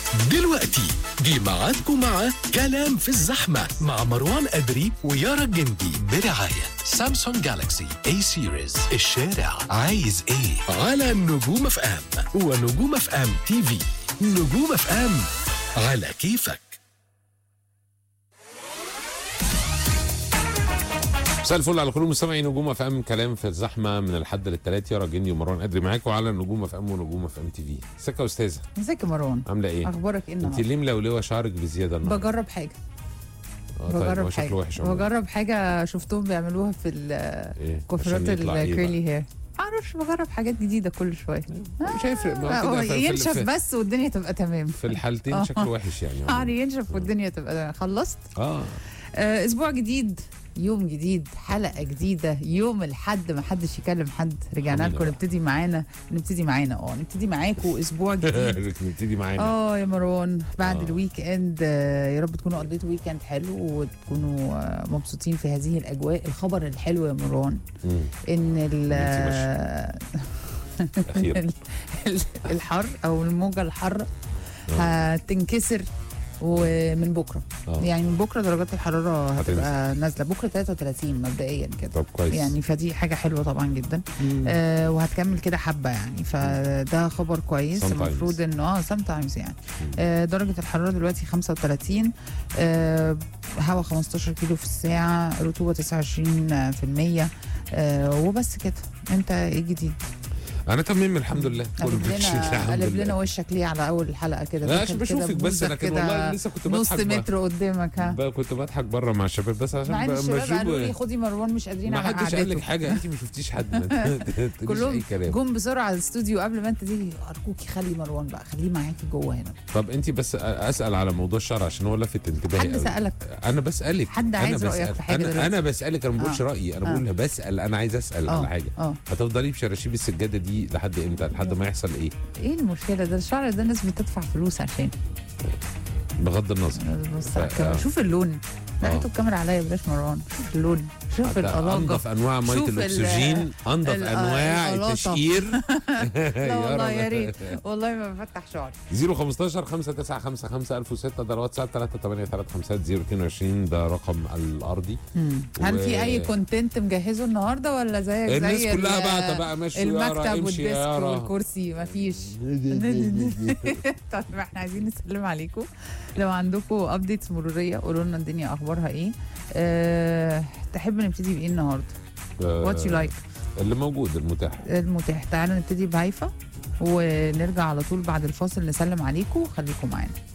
دلوقتي جه ميعادكم مع كلام في الزحمة مع مروان أدري ويارا الجندي برعاية سامسونج جالاكسي اي سيريز الشارع عايز ايه على نجوم اف ام ونجوم اف ام تي في نجوم اف ام على كيفك مساء الفل على كل مستمعي نجوم اف ام كلام في الزحمه من الحد للثلاث يارا جندي ومروان قدري معاكم على نجوم اف ام ونجوم اف ام تي في ازيك يا استاذه ازيك يا مروان عامله ايه اخبارك ايه انت النهارده ليه ملولوه شعرك بزياده النهارده بجرب حاجه آه، طيب هو بجرب شكله حاجه وحش عموماً. بجرب حاجه شفتهم بيعملوها في ايه الكوافيرات عشان يطلع إيه الكيرلي هير معرفش بجرب حاجات جديده كل شويه بقى؟ مش هيفرق ما هو آه، كده في- في- ينشف في- بس والدنيا تبقى تمام في الحالتين آه. شكله وحش يعني عموماً. شعري ينشف والدنيا تبقى تمام خلصت اه آه اسبوع جديد يوم جديد حلقه جديده يوم الحد ما حدش يكلم حد رجعنا حبيبي لكم بقى. نبتدي معانا نبتدي معانا اه نبتدي معاكم اسبوع جديد نبتدي معانا اه يا مروان بعد آه. آه. الويك اند آه، يا رب تكونوا قضيتوا ويك اند حلو وتكونوا آه، مبسوطين في هذه الاجواء الخبر الحلو يا مروان مم. ان ال أخيراً. ال- ال- الحر او الموجه الحاره آه. هتنكسر ومن بكره آه. يعني من بكره درجات الحراره هتنزل. هتبقى نازله بكره 33 مبدئيا كده طب كويس يعني فدي حاجه حلوه طبعا جدا مم. آه وهتكمل كده حبه يعني فده خبر كويس Sometimes. المفروض انه اه سام تايمز يعني مم. آه درجه الحراره دلوقتي 35 آه هواء 15 كيلو في الساعه رطوبه 29% آه وبس كده انت ايه جديد؟ انا تمام الحمد لله كله قلب بيمشي لنا الحمد قلب ليه. لنا وشك ليه على اول الحلقه كده لا داخل عشان كده بشوفك بس بوزك لكن كده والله لسه كنت نص بضحك بقى. متر قدامك ها بقى كنت بضحك بره مع الشباب بس عشان مع ان بقى الشباب قالوا لي بشوف خدي مروان مش قادرين ما على حدش قال لك قعدته حاجه انت ما شفتيش حد ما تقوليش كلهم اي كلام جم بسرعه على الاستوديو قبل ما انت تيجي ارجوكي خلي مروان بقى خليه معاكي جوه هنا طب انت بس اسال على موضوع الشعر عشان هو لفت انتباهي حد قوي. سالك انا بسالك حد أنا عايز رأيك بسأل. في حاجة انا دلوقتي؟ انا بسالك انا ما بقولش آه. رايي انا آه. بقول بسال انا عايز اسال اه على حاجه اه هتفضلي بشراشيب السجاده دي لحد امتى لحد ما يحصل ايه ايه المشكله ده الشعر ده الناس بتدفع فلوس عشان بغض النظر بص على ف- الكاميرا. آه. شوف اللون لا آه. هاتوا الكاميرا عليا بلاش مروان شوف اللون شوف حتى الألاجة انضف انواع ميه شوف ال- الاكسجين انضف ال- انواع القلاطة. التشقير لا والله يا ريت والله ما بفتح شعري 015 5955 1006 ده الواتساب 38335 ده رقم الارضي مم. هل و- في اي كونتنت مجهزه النهارده ولا زيك الناس زي كلها ال- بقى بقى ماشي يا يارا المكتب امشي يا والديسك يارا والكرسي مفيش طيب احنا عايزين نسلم عليكم لو عندكم ابديتس مروريه قولوا لنا الدنيا اخبارها ايه أه تحب نبتدي بايه النهارده وات يو لايك اللي موجود المتاح المتاح تعالوا نبتدي بهيفا ونرجع على طول بعد الفاصل نسلم عليكم خليكم معانا